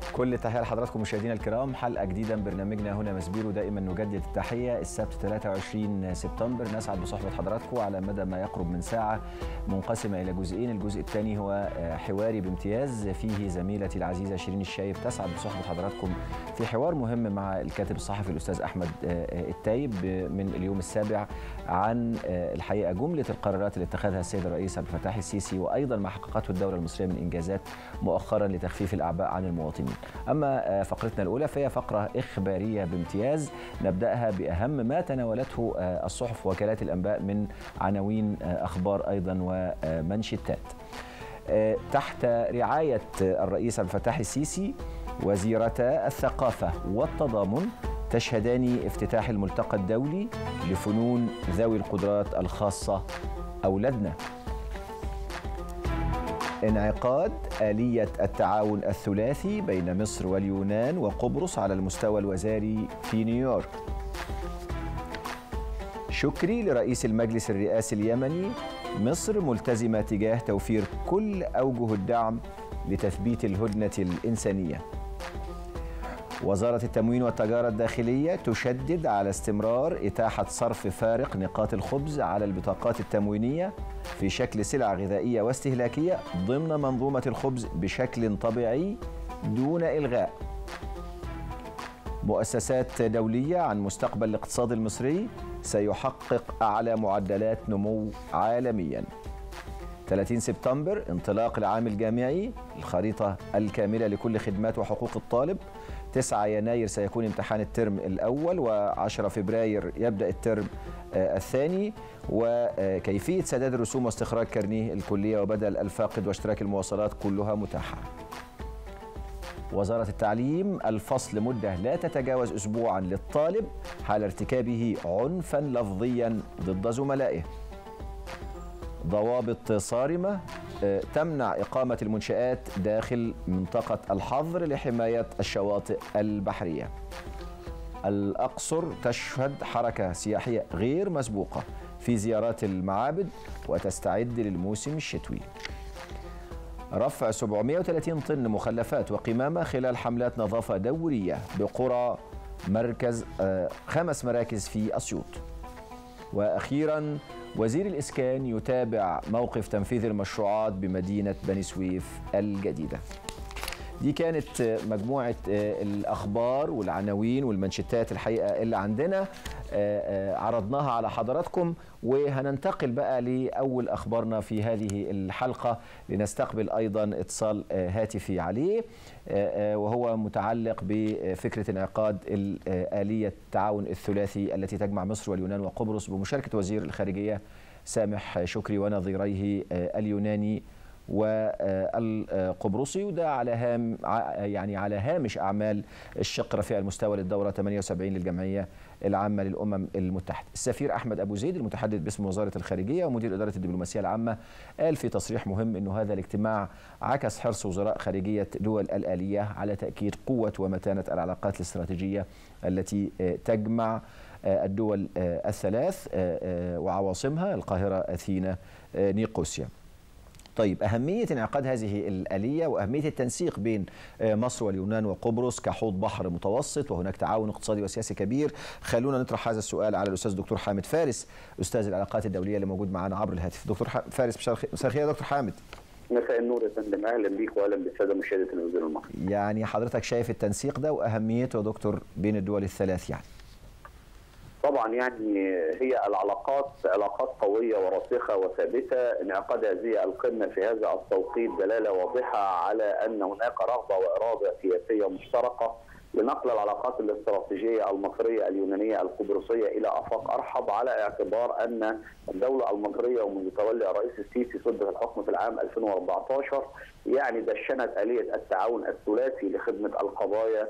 كل التحيه لحضراتكم مشاهدينا الكرام حلقه جديده من برنامجنا هنا مسبيرو دائما نجدد التحيه السبت 23 سبتمبر نسعد بصحبه حضراتكم على مدى ما يقرب من ساعه منقسمه الى جزئين الجزء الثاني هو حواري بامتياز فيه زميلتي العزيزه شيرين الشايب تسعد بصحبه حضراتكم في حوار مهم مع الكاتب الصحفي الاستاذ احمد التايب من اليوم السابع عن الحقيقه جمله القرارات اللي اتخذها السيد الرئيس عبد الفتاح السيسي وايضا ما حققته الدوله المصريه من انجازات مؤخرا لتخفيف الاعباء عن المواطنين أما فقرتنا الأولى فهي فقرة إخبارية بامتياز نبدأها بأهم ما تناولته الصحف وكالات الأنباء من عناوين أخبار أيضا ومنشتات تحت رعاية الرئيس عبد الفتاح السيسي وزيرتا الثقافة والتضامن تشهدان افتتاح الملتقى الدولي لفنون ذوي القدرات الخاصة أولادنا انعقاد آلية التعاون الثلاثي بين مصر واليونان وقبرص على المستوى الوزاري في نيويورك شكري لرئيس المجلس الرئاسي اليمني مصر ملتزمة تجاه توفير كل أوجه الدعم لتثبيت الهدنة الإنسانية وزارة التموين والتجارة الداخلية تشدد على استمرار إتاحة صرف فارق نقاط الخبز على البطاقات التموينية في شكل سلع غذائية واستهلاكية ضمن منظومة الخبز بشكل طبيعي دون إلغاء مؤسسات دولية عن مستقبل الاقتصاد المصري سيحقق أعلى معدلات نمو عالمياً 30 سبتمبر انطلاق العام الجامعي الخريطة الكاملة لكل خدمات وحقوق الطالب 9 يناير سيكون امتحان الترم الأول و10 فبراير يبدأ الترم الثاني وكيفية سداد الرسوم واستخراج كارنيه الكلية وبدل الفاقد واشتراك المواصلات كلها متاحة وزارة التعليم الفصل مدة لا تتجاوز أسبوعا للطالب حال ارتكابه عنفا لفظيا ضد زملائه ضوابط صارمة تمنع إقامة المنشآت داخل منطقة الحظر لحماية الشواطئ البحرية الأقصر تشهد حركة سياحية غير مسبوقة في زيارات المعابد وتستعد للموسم الشتوي رفع 730 طن مخلفات وقمامة خلال حملات نظافة دورية بقرى مركز خمس مراكز في أسيوط وأخيرا وزير الإسكان يتابع موقف تنفيذ المشروعات بمدينة بني سويف الجديدة دي كانت مجموعة الأخبار والعناوين والمنشتات الحقيقة اللي عندنا عرضناها على حضراتكم وهننتقل بقى لأول أخبارنا في هذه الحلقة لنستقبل أيضا اتصال هاتفي عليه وهو متعلق بفكرة انعقاد آلية التعاون الثلاثي التي تجمع مصر واليونان وقبرص بمشاركة وزير الخارجية سامح شكري ونظيريه اليوناني والقبرصي وده على هام يعني على هامش اعمال الشق رفيع المستوى للدوره 78 للجمعيه العامه للامم المتحده. السفير احمد ابو زيد المتحدث باسم وزاره الخارجيه ومدير اداره الدبلوماسيه العامه قال في تصريح مهم انه هذا الاجتماع عكس حرص وزراء خارجيه دول الاليه على تاكيد قوه ومتانه العلاقات الاستراتيجيه التي تجمع الدول الثلاث وعواصمها القاهره اثينا نيقوسيا. طيب أهمية انعقاد هذه الآلية وأهمية التنسيق بين مصر واليونان وقبرص كحوض بحر متوسط وهناك تعاون اقتصادي وسياسي كبير خلونا نطرح هذا السؤال على الأستاذ دكتور حامد فارس أستاذ العلاقات الدولية اللي موجود معنا عبر الهاتف دكتور فارس مساء الخير يا دكتور حامد مساء النور يا فندم اهلا بيك واهلا بالساده مشاهدي التلفزيون المصري يعني حضرتك شايف التنسيق ده واهميته يا دكتور بين الدول الثلاث يعني طبعا يعني هي العلاقات علاقات قويه وراسخه وثابته انعقاد هذه القمه في هذا التوقيت دلاله واضحه على ان هناك رغبه واراده سياسيه مشتركه لنقل العلاقات الاستراتيجيه المصريه اليونانيه القبرصيه الى افاق ارحب على اعتبار ان الدوله المصريه ومنذ تولي الرئيس السيسي سده الحكم في العام 2014 يعني دشنت اليه التعاون الثلاثي لخدمه القضايا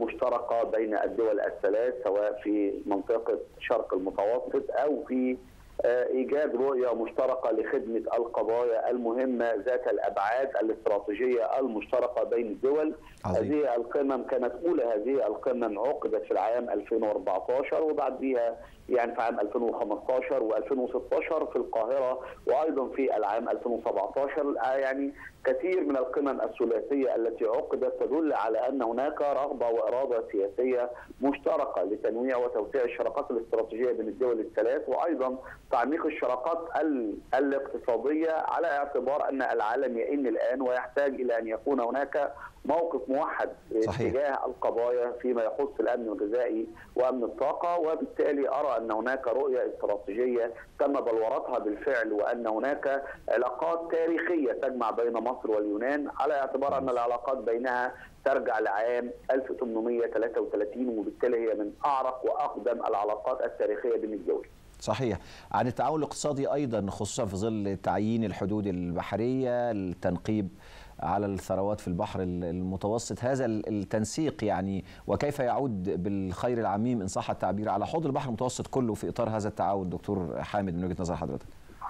المشتركه بين الدول الثلاث سواء في منطقه شرق المتوسط او في ايجاد رؤيه مشتركه لخدمه القضايا المهمه ذات الابعاد الاستراتيجيه المشتركه بين الدول عظيم. هذه القمم كانت اولى هذه القمم عقدت في العام 2014 وبعدها يعني في عام 2015 و2016 في القاهره وايضا في العام 2017 يعني كثير من القمم الثلاثيه التي عقدت تدل على ان هناك رغبه واراده سياسيه مشتركه لتنويع وتوسيع الشراكات الاستراتيجيه بين الدول الثلاث وايضا تعميق الشراكات ال- الاقتصاديه على اعتبار ان العالم يئن الان ويحتاج الى ان يكون هناك موقف موحد صحيح. تجاه القضايا فيما يخص الامن الغذائي وامن الطاقه وبالتالي ارى ان هناك رؤيه استراتيجيه تم بلورتها بالفعل وان هناك علاقات تاريخيه تجمع بين مصر واليونان على اعتبار ان العلاقات بينها ترجع لعام 1833 وبالتالي هي من اعرق واقدم العلاقات التاريخيه بين الدول. صحيح عن التعاون الاقتصادي ايضا خصوصا في ظل تعيين الحدود البحريه التنقيب على الثروات في البحر المتوسط هذا التنسيق يعني وكيف يعود بالخير العميم ان صح التعبير على حوض البحر المتوسط كله في اطار هذا التعاون دكتور حامد من وجهه نظر حضرتك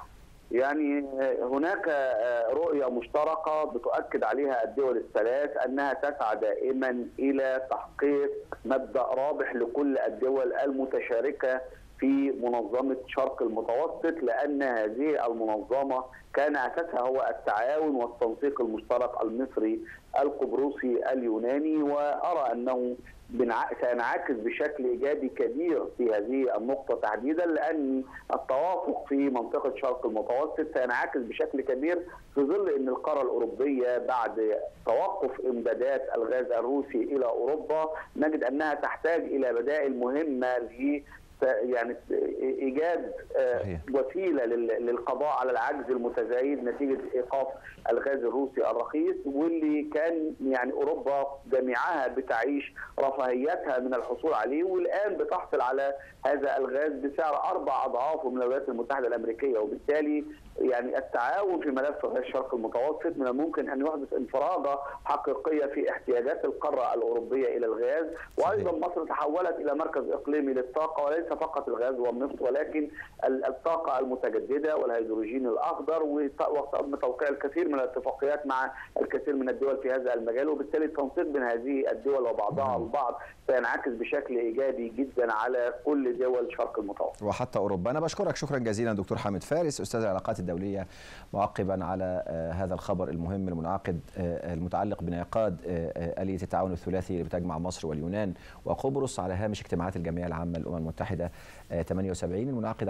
يعني هناك رؤية مشتركة بتؤكد عليها الدول الثلاث أنها تسعى دائما إلى تحقيق مبدأ رابح لكل الدول المتشاركة في منظمة شرق المتوسط لأن هذه المنظمة كان أساسها هو التعاون والتنسيق المشترك المصري القبرصي اليوناني وأرى أنه سينعكس بشكل ايجابي كبير في هذه النقطه تحديدا لان التوافق في منطقه شرق المتوسط سينعكس بشكل كبير في ظل ان القاره الاوروبيه بعد توقف امدادات الغاز الروسي الى اوروبا نجد انها تحتاج الى بدائل مهمه ل يعني ايجاد صحيح. وسيله للقضاء على العجز المتزايد نتيجه ايقاف الغاز الروسي الرخيص واللي كان يعني اوروبا جميعها بتعيش رفاهيتها من الحصول عليه والان بتحصل على هذا الغاز بسعر اربع اضعافه من الولايات المتحده الامريكيه وبالتالي يعني التعاون في ملف غاز الشرق المتوسط من الممكن ان يحدث انفراجه حقيقيه في احتياجات القاره الاوروبيه الى الغاز وايضا مصر تحولت الى مركز اقليمي للطاقه وليس فقط الغاز والنفط ولكن الطاقه المتجدده والهيدروجين الاخضر وتم توقيع الكثير من الاتفاقيات مع الكثير من الدول في هذا المجال وبالتالي التنسيق بين هذه الدول وبعضها البعض سينعكس بشكل ايجابي جدا على كل دول شرق المتوسط. وحتى اوروبا، انا بشكرك شكرا جزيلا دكتور حامد فارس استاذ العلاقات الدوليه معقبا على هذا الخبر المهم المنعقد المتعلق بانعقاد اليه التعاون الثلاثي اللي بتجمع مصر واليونان وقبرص على هامش اجتماعات الجمعيه العامه للامم المتحده 78 المنعقده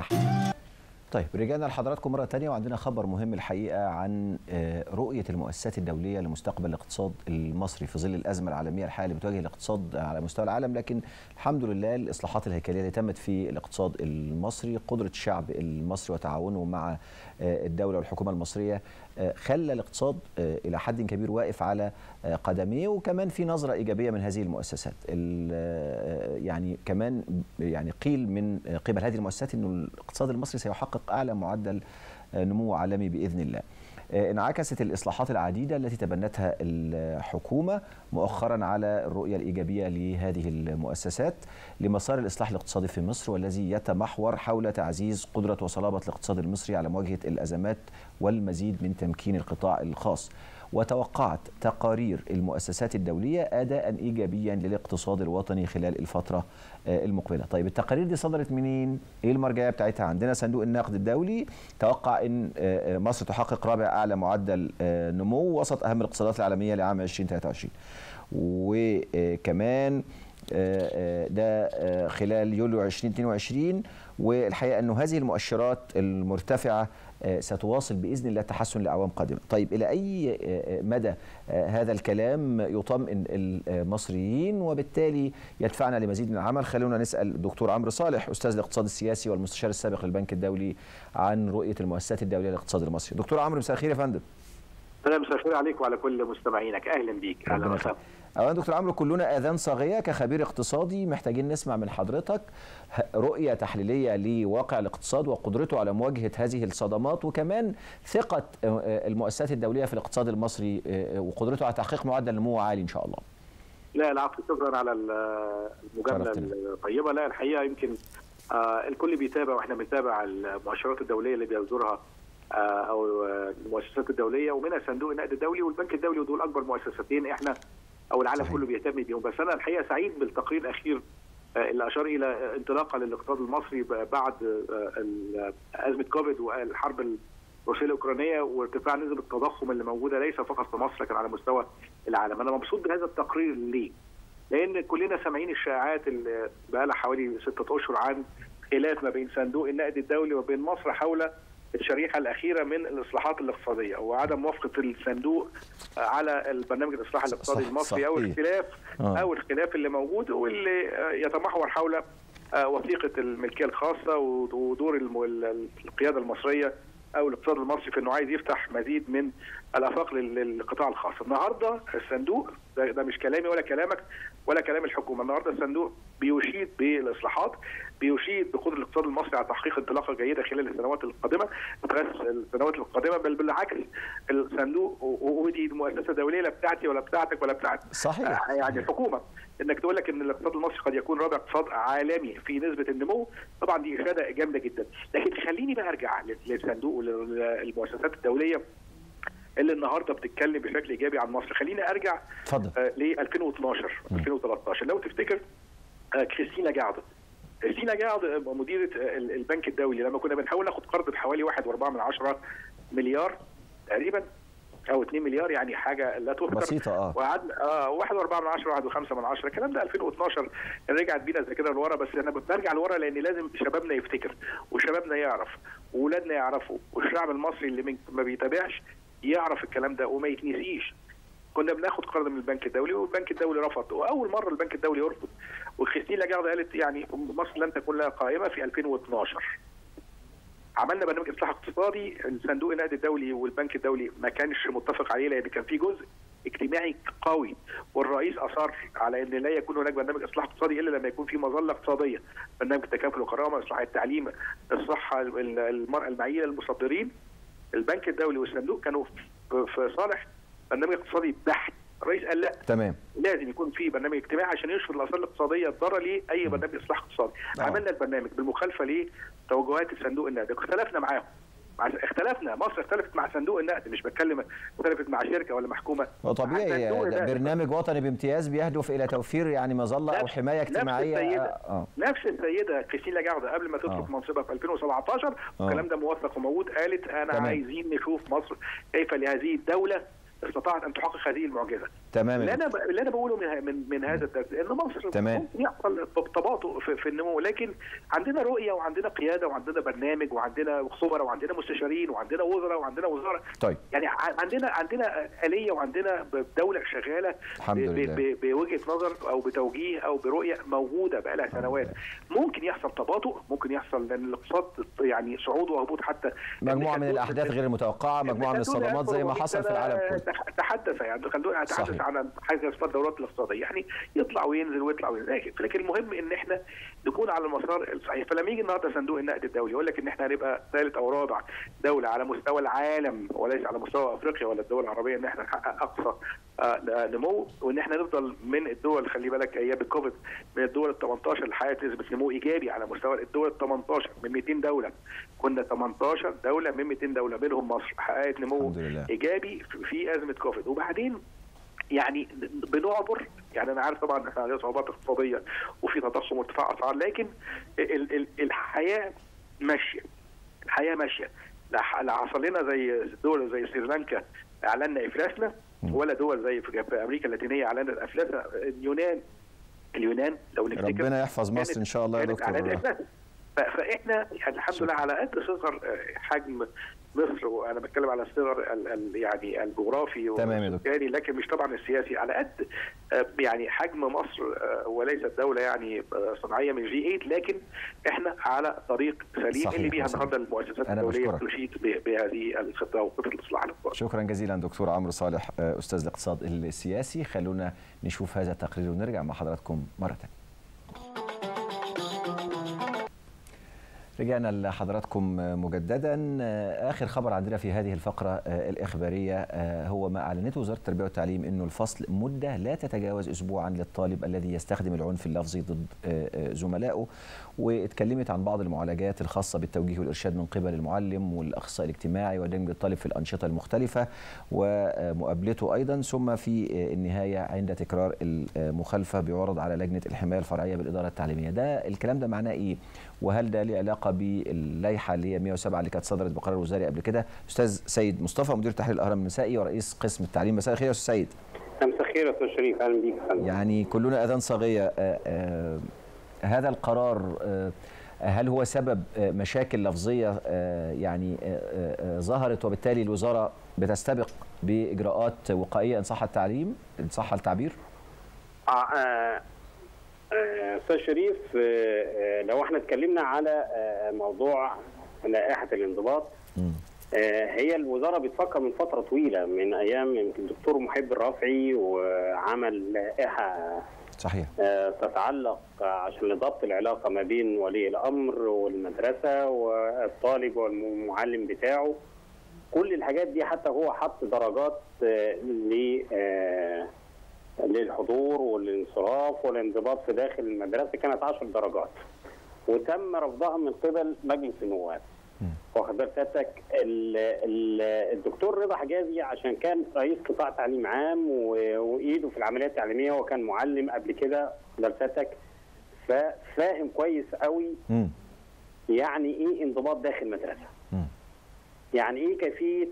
طيب رجعنا لحضراتكم مرة تانية وعندنا خبر مهم الحقيقة عن رؤية المؤسسات الدولية لمستقبل الاقتصاد المصري في ظل الأزمة العالمية الحالية اللي بتواجه الاقتصاد على مستوى العالم لكن الحمد لله الإصلاحات الهيكلية اللي تمت في الاقتصاد المصري قدرة الشعب المصري وتعاونه مع الدولة والحكومة المصرية خلى الاقتصاد إلى حد كبير واقف على قدميه وكمان في نظرة إيجابية من هذه المؤسسات يعني كمان يعني قيل من قبل هذه المؤسسات أنه الاقتصاد المصري سيحقق أعلى معدل نمو عالمي بإذن الله انعكست الإصلاحات العديدة التي تبنتها الحكومة مؤخرا على الرؤية الإيجابية لهذه المؤسسات لمسار الإصلاح الاقتصادي في مصر والذي يتمحور حول تعزيز قدرة وصلابة الاقتصاد المصري على مواجهة الأزمات والمزيد من تمكين القطاع الخاص وتوقعت تقارير المؤسسات الدولية أداء إيجابيا للاقتصاد الوطني خلال الفترة المقبلة طيب التقارير دي صدرت منين؟ إيه المرجعية بتاعتها؟ عندنا صندوق النقد الدولي توقع أن مصر تحقق رابع أعلى معدل نمو وسط أهم الاقتصادات العالمية لعام 2023 وكمان ده خلال يوليو 2022 والحقيقه انه هذه المؤشرات المرتفعه ستواصل باذن الله تحسن لاعوام قادمه. طيب الى اي مدى هذا الكلام يطمئن المصريين وبالتالي يدفعنا لمزيد من العمل؟ خلونا نسال الدكتور عمرو صالح استاذ الاقتصاد السياسي والمستشار السابق للبنك الدولي عن رؤيه المؤسسات الدوليه للاقتصاد المصري. دكتور عمرو مساء الخير يا فندم. مساء الخير عليك وعلى كل مستمعينك اهلا بيك اهلا وسهلا. اولا دكتور عمرو كلنا اذان صاغيه كخبير اقتصادي محتاجين نسمع من حضرتك رؤيه تحليليه لواقع الاقتصاد وقدرته على مواجهه هذه الصدمات وكمان ثقه المؤسسات الدوليه في الاقتصاد المصري وقدرته على تحقيق معدل نمو عالي ان شاء الله. لا العفو شكرا على المجامله الطيبه لا الحقيقه يمكن آه الكل بيتابع واحنا بنتابع المؤشرات الدوليه اللي بيصدرها آه او المؤسسات الدوليه ومنها صندوق النقد الدولي والبنك الدولي ودول اكبر مؤسستين احنا او العالم صحيح. كله بيهتم بيهم بس انا الحقيقه سعيد بالتقرير الاخير آه، اللي اشار الى انطلاقه للاقتصاد المصري ب- بعد آه، ال- ازمه كوفيد والحرب الروسيه الاوكرانيه وارتفاع نسبه التضخم اللي موجوده ليس فقط في مصر لكن على مستوى العالم انا مبسوط بهذا التقرير ليه لان كلنا سامعين الشائعات اللي بقى لها حوالي ستة اشهر عن خلاف ما بين صندوق النقد الدولي وبين مصر حول الشريحه الاخيره من الاصلاحات الاقتصاديه وعدم موافقه الصندوق على البرنامج الاصلاح الاقتصادي صح- المصري او صحيح. الخلاف آه. او الخلاف اللي موجود واللي آه، يتمحور حول آه، وثيقه الملكيه الخاصه ودور الم- ال- القياده المصريه او الاقتصاد المصري في انه عايز يفتح مزيد من الافاق لل- للقطاع الخاص. النهارده الصندوق ده, ده مش كلامي ولا كلامك ولا كلام الحكومه، النهارده الصندوق بيشيد بالاصلاحات بيشيد بقدره الاقتصاد المصري على تحقيق انطلاقه جيده خلال السنوات القادمه بس السنوات القادمه بل بالعكس الصندوق و- ودي مؤسسه دوليه لا بتاعتي ولا بتاعتك ولا بتاعتي صحيح. آه، يعني الحكومه انك تقول لك ان الاقتصاد المصري قد يكون رابع اقتصاد عالمي في نسبه النمو طبعا دي اشاده جامده جدا لكن خليني بقى ارجع لل- للصندوق وللمؤسسات الدوليه اللي النهارده بتتكلم بشكل ايجابي عن مصر خليني ارجع اتفضل آه، ل 2012 2013 لو تفتكر آه، كريستينا جاعد كريستينا جاعد آه، مديره آه، ال- البنك الدولي لما كنا بنحاول ناخد قرض بحوالي 1.4 من عشرة مليار تقريبا او 2 مليار يعني حاجه لا تذكر بسيطة، آه. وقعدنا اه 1.4 من عشرة 1.5 من عشرة الكلام ده 2012 رجعت بينا زي كده لورا بس انا برجع لورا لان لازم شبابنا يفتكر وشبابنا يعرف واولادنا يعرفوا والشعب المصري اللي من- ما بيتابعش يعرف الكلام ده وما يتنسيش كنا بناخد قرض من البنك الدولي والبنك الدولي رفض واول مره البنك الدولي يرفض وكريستين لاجارد قالت يعني مصر لن تكون لها قائمه في 2012 عملنا برنامج اصلاح اقتصادي الصندوق النقد الدولي والبنك الدولي ما كانش متفق عليه لان كان في جزء اجتماعي قوي والرئيس اصر على ان لا يكون هناك برنامج اصلاح اقتصادي الا لما يكون في مظله اقتصاديه برنامج التكافل والكرامه اصلاح التعليم الصحه ال- المراه المعيله المصدرين البنك الدولي والصندوق كانوا في- في صالح برنامج اقتصادي بحت الرئيس قال لا تمام لازم يكون في برنامج اجتماعي عشان يشفط الاثار الاقتصاديه الضاره لاي برنامج اصلاح اقتصادي آه. عملنا البرنامج بالمخالفه لتوجهات الصندوق النقد اختلفنا معاهم مع- اختلفنا مصر اختلفت مع صندوق النقد مش بتكلم اختلفت مع شركه ولا محكومه وطبيعي صندوق ده النقد. برنامج وطني بامتياز بيهدف الى توفير يعني مظله او نفس- حمايه نفس اجتماعيه السيدة. اه نفس السيده كريستين لاجارد قبل ما تترك آه. منصبها في 2017 والكلام ده موثق وموجود قالت انا تمام. عايزين نشوف مصر كيف لهذه الدوله استطاعت ان تحقق هذه المعجزه تمام اللي يا انا ب... اللي انا بقوله من من, من هذا الدرس ان مصر تمام. ممكن يحصل تباطؤ في, في النمو لكن عندنا رؤيه وعندنا قياده وعندنا برنامج وعندنا خبراء وعندنا مستشارين وعندنا وزراء وعندنا وزاره طيب يعني ع- عندنا عندنا اليه وعندنا ب- دوله شغاله الحمد ب- ب- لله. ب- بوجهه نظر او بتوجيه او برؤيه موجوده بقى لها سنوات ممكن يحصل تباطؤ ممكن يحصل لان الاقتصاد يعني صعود وهبوط حتى مجموعه إن من كان الاحداث دول- غير المتوقعه مجموعه من خلونا الصدمات زي ما أذكر حصل في وكيل العالم كله تح- تحدث يعني خلونا نتحدث صحيح. عن حاجه اسمها الدورات الاقتصاديه يعني يطلع وينزل ويطلع وينزل لكن لكن المهم ان احنا نكون على المسار الصحيح فلما يجي النهارده صندوق النقد الدولي يقول لك ان احنا هنبقى ثالث او رابع دوله على مستوى العالم وليس على مستوى افريقيا ولا الدول العربيه ان احنا نحقق اقصى آه، نمو وان احنا نفضل من الدول خلي بالك ايام الكوفيد من الدول ال 18 اللي حققت نسبه نمو ايجابي على مستوى الدول ال 18 من 200 دوله كنا 18 دوله من 200 دوله منهم مصر حققت نمو الحمد لله. ايجابي في- في ازمه كوفيد وبعدين يعني بنعبر يعني انا عارف طبعا احنا علينا صعوبات اقتصاديه وفي تضخم وارتفاع اسعار لكن ال- ال- الحياه ماشيه الحياه ماشيه لا ح- لا حصل لنا زي دول زي سريلانكا اعلنا افلاسنا ولا دول زي في في امريكا اللاتينيه اعلنت افلاسها اليونان اليونان لو نفتكر ربنا يحفظ مصر كانت- ان شاء الله يا كانت أعلان دكتور إفلاس. ف- فاحنا يعني الحمد لله على قد صغر آه، حجم مصر وانا بتكلم على الصغر ال- ال- يعني الجغرافي تمام يا دكتور. والسكاني لكن مش طبعا السياسي على قد آه، يعني حجم مصر آه، وليست دوله يعني آه، صناعيه من جي 8 لكن احنا على طريق سليم صحيح، اللي بيها صحيح. النهارده المؤسسات أنا الدوليه بشكرك. تشيد ب- بهذه الخطه وخطه الاصلاح الاقتصادي شكرا جزيلا دكتور عمرو صالح آه، استاذ الاقتصاد السياسي خلونا نشوف هذا التقرير ونرجع مع حضراتكم مره ثانيه رجعنا لحضراتكم مجددا اخر خبر عندنا في هذه الفقره الاخباريه هو ما اعلنته وزاره التربيه والتعليم انه الفصل مده لا تتجاوز اسبوعا للطالب الذي يستخدم العنف اللفظي ضد زملائه واتكلمت عن بعض المعالجات الخاصه بالتوجيه والارشاد من قبل المعلم والاخصائي الاجتماعي ودمج الطالب في الانشطه المختلفه ومقابلته ايضا ثم في النهايه عند تكرار المخالفه بيعرض على لجنه الحمايه الفرعيه بالاداره التعليميه ده الكلام ده معناه ايه وهل ده له علاقه باللائحه اللي هي 107 اللي كانت صدرت بقرار وزاري قبل كده استاذ سيد مصطفى مدير تحرير الاهرام النسائي ورئيس قسم التعليم مساء الخير يا استاذ سيد مساء الخير يا استاذ شريف اهلا بيك يعني كلنا اذان صاغيه هذا القرار هل هو سبب مشاكل لفظيه يعني ظهرت وبالتالي الوزاره بتستبق باجراءات وقائيه ان صح التعليم ان صح التعبير؟ استاذ شريف لو احنا اتكلمنا على موضوع لائحه الانضباط هي الوزاره بتفكر من فتره طويله من ايام يمكن الدكتور محب الرافعي وعمل لائحه صحيح تتعلق عشان لضبط العلاقه ما بين ولي الامر والمدرسه والطالب والمعلم بتاعه كل الحاجات دي حتى هو حط درجات ل للحضور والانصراف والانضباط في داخل المدرسه كانت 10 درجات وتم رفضها من قبل مجلس النواب واخد بال سيادتك الدكتور رضا حجازي عشان كان رئيس قطاع تعليم عام وايده في العمليه التعليميه وكان معلم قبل كده واخد سيادتك ففاهم كويس قوي م. يعني ايه انضباط داخل مدرسه م. يعني ايه كيفيه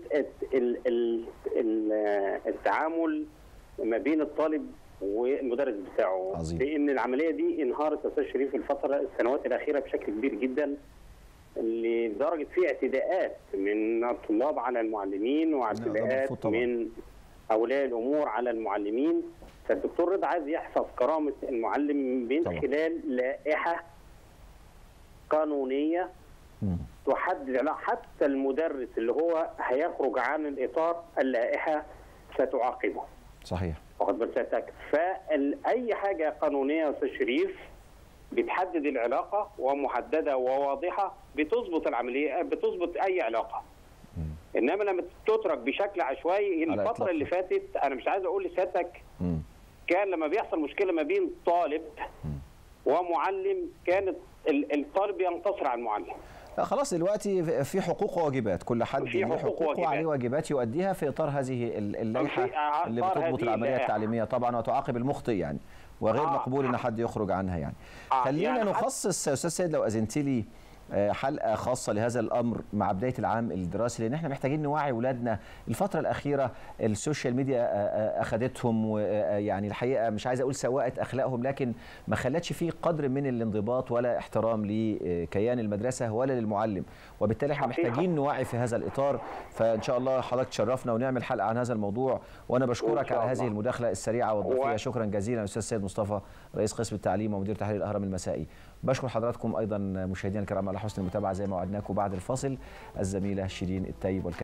التعامل ما بين الطالب والمدرس بتاعه عظيم. لان العمليه دي انهارت استاذ شريف الفتره السنوات الاخيره بشكل كبير جدا لدرجه في اعتداءات من الطلاب على المعلمين واعتداءات من اولياء الامور على المعلمين فالدكتور رضا عايز يحفظ كرامه المعلم من طبعا. خلال لائحه قانونيه م. تحدد حتى المدرس اللي هو هيخرج عن الاطار اللائحه ستعاقبه صحيح واخد بال سيادتك فاي حاجه قانونيه يا استاذ شريف بتحدد العلاقه ومحدده وواضحه بتظبط العمليه بتظبط اي علاقه م. انما لما تترك بشكل عشوائي الفتره اللي فاتت انا مش عايز اقول لسيادتك كان لما بيحصل مشكله ما بين طالب م. ومعلم كانت الطالب ينتصر على المعلم لا خلاص دلوقتي في حقوق وواجبات كل حد له حقوق وعليه واجبات يؤديها في اطار هذه اللائحه اللي بتضبط العمليه التعليميه طبعا وتعاقب المخطئ يعني وغير آه مقبول ان حد يخرج عنها يعني آه خلينا يعني نخصص استاذ سيد لو اذنت لي حلقه خاصه لهذا الامر مع بدايه العام الدراسي لان احنا محتاجين نوعي اولادنا الفتره الاخيره السوشيال ميديا اخذتهم ويعني الحقيقه مش عايز اقول سوءت اخلاقهم لكن ما خلتش فيه قدر من الانضباط ولا احترام لكيان المدرسه ولا للمعلم وبالتالي احنا محتاجين نوعي في هذا الاطار فان شاء الله حضرتك تشرفنا ونعمل حلقه عن هذا الموضوع وانا بشكرك على هذه المداخله السريعه والضيفيه شكرا جزيلا استاذ سيد مصطفى رئيس قسم التعليم ومدير تحرير الاهرام المسائي بشكر حضراتكم ايضا مشاهدينا الكرام على حسن المتابعه زي ما وعدناكم بعد الفاصل الزميله شيرين الطيب